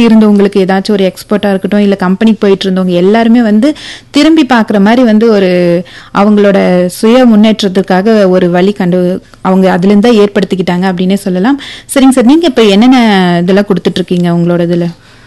சுத்தி இருந்தவங்களுக்கு ஏதாச்சும் ஒரு எக்ஸ்பர்ட்டா இருக்கட்டும் இல்ல கம்பெனிக்கு போயிட்டு இருந்தவங்க எல்லாருமே வந்து திரும்பி பார்க்குற மாதிரி வந்து ஒரு அவங்களோட சுய முன்னேற்றத்துக்காக ஒரு வழி கண்டு அவங்க அதுல இருந்து தான் ஏற்படுத்திக்கிட்டாங்க அப்படின்னே சொல்லலாம் சரிங்க சார் நீங்க இப்ப என்னென்ன இதெல்லாம் கொடுத்துட்டு இருக்கீங்க உங்களோட இதுல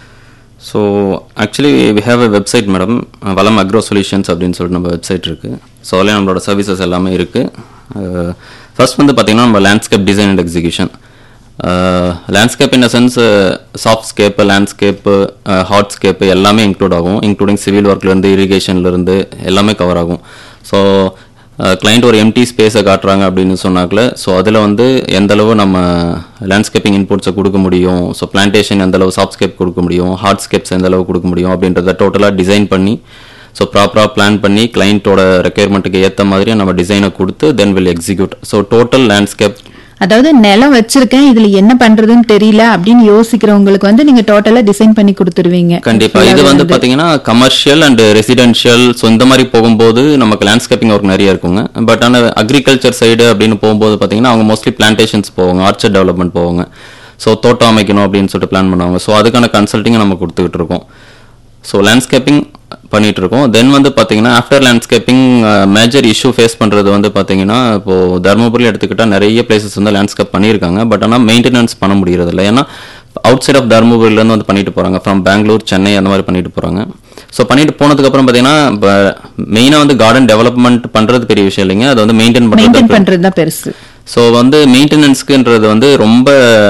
so actually we have a website madam Valam agro solutions அப்படின்னு சொல்லிட்டு நம்ம வெப்சைட் இருக்குது ஸோ அதில் நம்மளோட சர்வீசஸ் எல்லாமே இருக்குது ஃபர்ஸ்ட் வந்து பார்த்தீங்கன்னா நம்ம landscape design and execution landscape in sense soft scape landscape hardscape எல்லாமே இன்க்ளூட் ஆகும் இன்க்ளூடிங் சிவில் ஒர்க்லேருந்து இரிகேஷன்லேருந்து எல்லாமே கவர் ஆகும் ஸோ கிளைண்ட் ஒரு எம்டி ஸ்பேஸை காட்டுறாங்க அப்படின்னு சொன்னாக்கல ஸோ அதில் வந்து எந்த அளவு நம்ம லேண்ட்ஸ்கேப்பிங் இன்புட்ஸை கொடுக்க முடியும் ஸோ பிளான்டேஷன் எந்த அளவு சாஃப்ட்ஸ்கேப் கொடுக்க முடியும் ஹார்ட்ஸ்கேப்ஸ் எந்த அளவு கொடுக்க முடியும் அப்படின்றத டோட்டலாக டிசைன் பண்ணி ஸோ ப்ராப்பராக பிளான் பண்ணி கிளைண்ட்டோட ரெக்குயர்மெண்ட்டுக்கு ஏற்ற மாதிரி நம்ம டிசைனை கொடுத்து then will execute so total landscape அதாவது நிலம் வச்சிருக்கேன் இதுல என்ன பண்றதுன்னு தெரியல அப்படின்னு யோசிக்கிறவங்களுக்கு வந்து நீங்க டோட்டலா டிசைன் பண்ணி கொடுத்துருவீங்க கண்டிப்பா இது வந்து பாத்தீங்கன்னா கமர்ஷியல் அண்ட் ரெசிடென்ஷியல் ஸோ இந்த மாதிரி போகும்போது நமக்கு லேண்ட்ஸ்கேப்பிங் ஒர்க் நிறைய இருக்குங்க பட் ஆனால் அக்ரிகல்ச்சர் சைடு அப்படின்னு போகும்போது பாத்தீங்கன்னா அவங்க மோஸ்ட்லி பிளான்டேஷன்ஸ் போவாங்க ஆர்ச்சர் டெவலப்மெண்ட் போவாங்க ஸோ தோட்டம் அமைக்கணும் அப்படின்னு சொல்லிட்டு பிளான் பண்ணுவாங்க ஸோ அதுக்கான கன்சல்ட்டிங் நம்ம கொடுத்துக்கிட்டு இருக்கோம் ஸோ லேண்ட்ஸ்கேப்பிங் பண்ணிட்டு இருக்கோம் தென் வந்து பாத்தீங்கன்னா ஆஃப்டர் லேண்ட்ஸ்கேப்பிங் மேஜர் இஷ்யூ ஃபேஸ் பண்றது வந்து பாத்தீங்கன்னா இப்போ தருமபுரி எடுத்துக்கிட்டா நிறைய பிளேசஸ் வந்து லேண்ட்ஸ்கேப் பண்ணியிருக்காங்க பட் ஆனால் மெயின்டெனன்ஸ் பண்ண முடியறது இல்லை ஏன்னா அவுட் சைட் ஆஃப் தருமபுரியிலேருந்து வந்து பண்ணிட்டு போறாங்க ஃப்ரம் பெங்களூர் சென்னை அந்த மாதிரி பண்ணிட்டு போறாங்க ஸோ பண்ணிட்டு போனதுக்கு அப்புறம் பாத்தீங்கன்னா மெயினாக வந்து கார்டன் டெவலப்மெண்ட் பண்றது பெரிய விஷயம் இல்லைங்க அதை வந்து மெயின்டைன் மெயின்டைன் பண்றது பண்றதுதான் பெருசு ஸோ வந்து மெயின்டெனன்ஸ்க்குன்றது வந்து ரொம்ப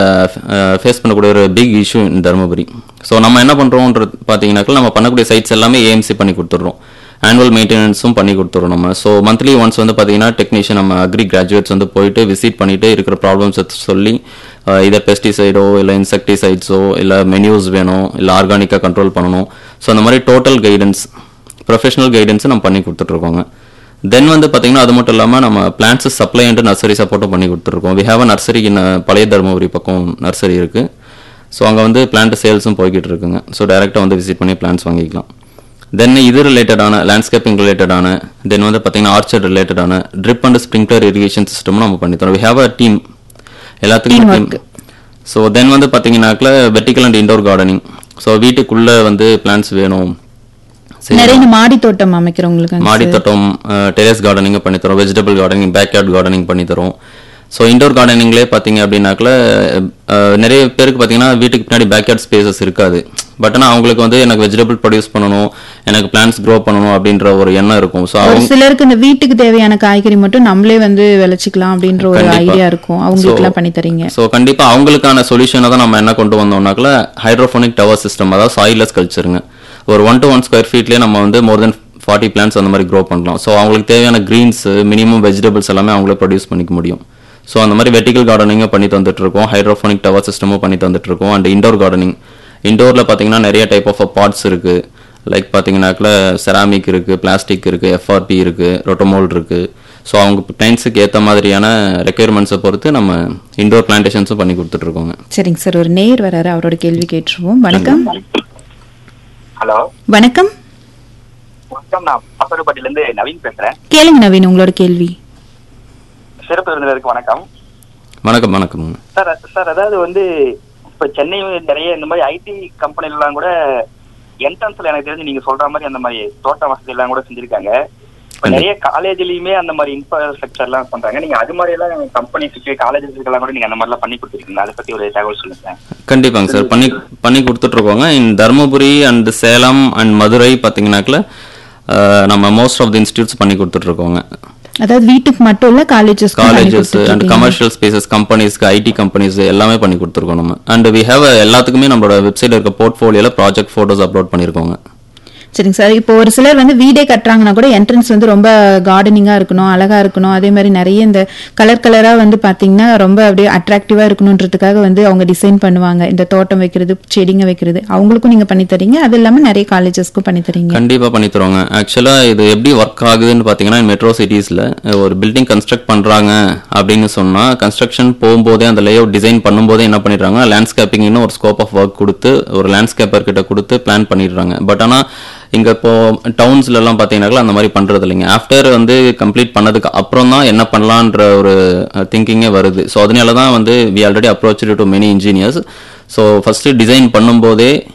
ஃபேஸ் பண்ணக்கூடிய ஒரு big issue in Dharmapuri so நம்ம என்ன பண்ணுறோன்றது பார்த்தீங்கன்னாக்கா நம்ம பண்ணக்கூடிய சைட்ஸ் எல்லாமே ஏஎம்சி பண்ணி கொடுத்துட்றோம் ஆனுவல் மெயின்டெனன்ஸும் பண்ணி கொடுத்துறோம் நம்ம ஸோ மந்த்லி ஒன்ஸ் வந்து பார்த்தீங்கன்னா டெக்னீஷியன் நம்ம அக்ரி கிராஜுவேட்ஸ் வந்து போயிட்டு விசிட் பண்ணிட்டு இருக்கிற ப்ராப்ளம்ஸ் சொல்லி இதை பெஸ்டிசைடோ இல்லை இன்செக்டிசைட்ஸோ இல்லை மெனியூஸ் வேணும் இல்லை ஆர்கானிக்காக கண்ட்ரோல் பண்ணணும் ஸோ அந்த மாதிரி டோட்டல் கைடன்ஸ் ப்ரொஃபஷனல் கைடன்ஸ் நம்ம பண்ணி கொடுத்துட்ருக்கோங்க தென் வந்து பார்த்தீங்கன்னா அது மட்டும் இல்லாமல் நம்ம பிளான்ஸ் சப்ளை அண்ட் நர்சரி சப்போர்ட்டும் பண்ணி கொடுத்துருக்கோம் we have a nursery in பழைய தருமபுரி பக்கம் நர்சரி இருக்குது ஸோ அங்கே வந்து பிளான்ட் சேல்ஸும் போய்கிட்டு இருக்குங்க ஸோ டேரெக்டாக வந்து விசிட் பண்ணி பிளான்ஸ் வாங்கிக்கலாம் தென் இது ரிலேட்டடான லேண்ட்ஸ்கேப்பிங் ரிலேட்டடான தென் வந்து பார்த்தீங்கன்னா ஆர்ச்சர் ரிலேட்டடான ட்ரிப் அண்ட் ஸ்ப்ரிங்க்லர் இரிகேஷன் சிஸ்டமும் நம்ம பண்ணி தரோம் வி ஹேவ் அ டீம் எல்லாத்துக்கும் டீம் ஸோ தென் வந்து பார்த்தீங்கன்னாக்கில் vertical and indoor gardening so வீட்டுக்குள்ளே வந்து பிளான்ஸ் வேணும் சரி நிறைய மாடி தோட்டம் அமைக்கிறவங்களுக்கு மாடி தோட்டம் டெரஸ் கார்டனிங் பண்ணி தரோம் வெஜிடபிள் கார்டனிங் பேக்யார்ட் கார்டனிங் பண்ணி தரோம் ஸோ இண்டோர் கார்டனிங்லேயே பார்த்தீங்க அப்படின்னாக்கல அஹ், நிறைய பேருக்கு பார்த்தீங்கன்னா வீட்டுக்கு பின்னாடி பேக்யார்ட் ஸ்பேசஸ் இருக்காது பட் ஆனால் அவங்களுக்கு வந்து எனக்கு வெஜிடபிள் ப்ரொடியூஸ் பண்ணணும் எனக்கு பிளான்ஸ் க்ரோ பண்ணணும் அப்படின்ற ஒரு எண்ணம் இருக்கும் ஸோ ஒரு அவங்க சிலருக்கு இந்த வீட்டுக்கு தேவையான காய்கறி மட்டும் நம்மளே வந்து விளைச்சிக்கலாம் அப்படின்ற ஒரு கண்டிப்பா. ஐடியா இருக்கும் அவங்களுக்கு எல்லாம் பண்ணி தரீங்க ஸோ கண்டிப்பாக அவங்களுக்கான சொல்யூஷனை தான் நம்ம என்ன கொண்டு வந்தோம்னாக்கல ஹைட்ரோஃபோனிக் டவர் சிஸ்டம் அதாவது சாயிலஸ் கல்ச்சருங்க ஒரு ஒன் டு ஒன் ஸ்கொயர் ஃபீட்லேயே நம்ம வந்து மோர் தென் ஃபார்ட்டி பிளான்ஸ் அந்த மாதிரி க்ரோ பண்ணலாம் ஸோ அவங்களுக்கு தேவையான க்ரீன்ஸ் மினிமம் வெஜிடபிள்ஸ் எல்லாமே அவங்களே ப்ரொடியூஸ் பண்ணிக்க முடியும் ஸோ அந்த மாதிரி வெர்டிகல் கார்டனிங்கும் பண்ணி தந்துட்டு இருக்கோம் ஹைட்ரோஃபோனிக் டவர் சிஸ்டமும் பண்ணி தந்துட்டு இருக்கோம் அண்ட் இண்டோர் கார்டனிங் இண்டோரில் பார்த்தீங்கன்னா நிறைய டைப் ஆஃப் பாட்ஸ் இருக்குது லைக் பார்த்தீங்கன்னாக்கல செராமிக் இருக்குது பிளாஸ்டிக் இருக்குது எஃப்ஆர்பி இருக்குது ரொட்டோமோல் இருக்குது ஸோ அவங்க கிளைண்ட்ஸுக்கு ஏற்ற மாதிரியான ரெக்குயர்மெண்ட்ஸை பொறுத்து நம்ம இண்டோர் பிளான்டேஷன்ஸும் பண்ணி கொடுத்துட்ருக்கோங்க சரிங்க சார் ஒரு நேர் வராரு அவரோட கேள்வி கேட்டுருவோம் வணக்கம் ஹலோ வணக்கம் வணக்கம் நான் பசரப்பட்டில இருந்து நவீன் பேசுறேன் கேளுங்க நவீன் உங்களோட கேள்வி சிறப்பு விருந்தினருக்கு வணக்கம் வணக்கம் வணக்கம் சார் சார் அதாவது வந்து இப்ப சென்னையில் நிறைய இந்த மாதிரி ஐடி கம்பெனில எல்லாம் கூட என்ட்ரன்ஸ்ல எனக்கு தெரிஞ்சு நீங்க சொல்ற மாதிரி அந்த மாதிரி தோட்ட வசதி எல்லாம் கூட செஞ்சிருக்காங்க இப்ப நிறைய காலேஜ்லயுமே அந்த மாதிரி இன்ஃப்ராஸ்ட்ரக்சர் எல்லாம் பண்றாங்க நீங்க அது மாதிரி எல்லாம் கம்பெனிஸுக்கு காலேஜஸ்க்கு எல்லாம் கூட நீங்க அந்த மாதிரி எல்லாம் பண்ணி கொடுத்துருக்கீங்க அதை பத்தி ஒரு தகவல் சொல்லுங்க சார் கண்டிப்பாங்க சார் பண்ணி பண்ணி கொடுத்துட்ருக்கோங்க in Dharmapuri and Salem and Madurai பார்த்தீங்கன்னாக்கல அஹ், நம்ம மோஸ்ட் ஆஃப் தி இன்ஸ்டியூட்ஸ் பண்ணி கொடுத்துட்ருக்கோங்க அதாவது வீட்டுக்கு மட்டும் இல்ல colleges colleges and commercial spaces கம்பெனிஸ்க்கு ஐடி கம்பெனிஸ் எல்லாமே பண்ணி கொடுத்துருக்கோம் நம்ம அண்ட் வி ஹேவ் எல்லாத்துக்குமே நம்மளோட வெப்சைட்ல இருக்க போர்ட்ஃபோலியோல ப்ராஜெக்ட் ஃபோட்டோஸ் அப்லோட் பண்ணியிருக்கோங்க சரிங்க சார் இப்போ ஒரு சிலர் வந்து வீடே கட்டுறாங்கன்னா கூட என்ட்ரன்ஸ் வந்து ரொம்ப கார்டனிங்கா இருக்கணும் அழகா இருக்கணும் அதே மாதிரி நிறைய இந்த கலர் கலரா வந்து பாத்தீங்கன்னா ரொம்ப அப்படியே அட்ராக்டிவா இருக்கணுன்றதுக்காக வந்து அவங்க டிசைன் பண்ணுவாங்க இந்த தோட்டம் வைக்கிறது செடிங்க வைக்கிறது அவங்களுக்கும் நீங்க பண்ணி தரீங்க அது இல்லாம நிறைய காலேஜஸ்க்கும் பண்ணி தரீங்க கண்டிப்பா பண்ணி தருவாங்க ஆக்சுவலா இது எப்படி ஒர்க் ஆகுதுன்னு பாத்தீங்கன்னா மெட்ரோ சிட்டிஸ்ல ஒரு பில்டிங் கன்ஸ்ட்ரக்ட் பண்றாங்க அப்படின்னு சொன்னா கன்ஸ்ட்ரக்ஷன் போகும்போதே அந்த லேஅவுட் டிசைன் பண்ணும்போதே என்ன பண்ணிடுறாங்க லேண்ட்ஸ்கேப்பிங்னு ஒரு ஸ்கோப் ஆஃப் ஒர்க் கொடுத்து ஒரு லேண்ட்ஸ்கேப்பர் கிட்ட கொடுத்து பிளான் பண்ணிடுறாங்க பட் ஆனா இங்க இப்போ டவுன்ஸ்ல எல்லாம் பாத்தீங்கன்னாக்கா அந்த மாதிரி பண்றது இல்லைங்க ஆஃப்டர் வந்து கம்ப்ளீட் பண்ணதுக்கு அப்புறம் தான் என்ன பண்ணலான்ற ஒரு திங்கிங்கே வருது ஸோ அதனால தான் வந்து we already approach to many engineers so first design பண்ணும்போதே